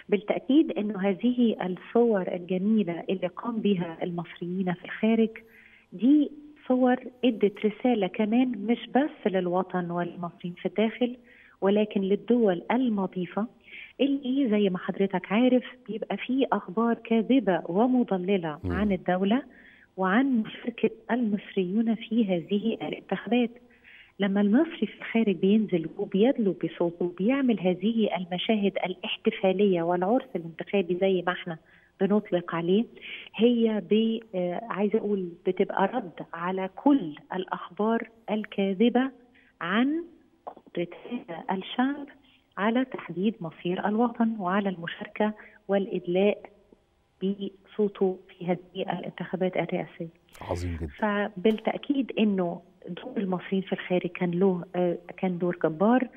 بالتاكيد انه هذه الصور الجميله اللي قام بها المصريين في الخارج دي صور ادت رساله كمان مش بس للوطن والمصريين في الداخل ولكن للدول المضيفه اللي زي ما حضرتك عارف بيبقى فيه اخبار كاذبه ومضلله مم. عن الدوله وعن مشاركه المصريون في هذه الانتخابات لما المصري في الخارج بينزل وبيدلو بصوته وبيعمل هذه المشاهد الاحتفاليه والعرس الانتخابي زي ما احنا بنطلق عليه هي ب آه، عايزه اقول بتبقى رد على كل الاخبار الكاذبه عن قدره هذا الشعب على تحديد مصير الوطن وعلى المشاركه والادلاء بصوته في هذه الانتخابات الرئاسيه. عظيم جدا فبالتاكيد انه دور المصريين في الخارج كان له آه، كان دور جبار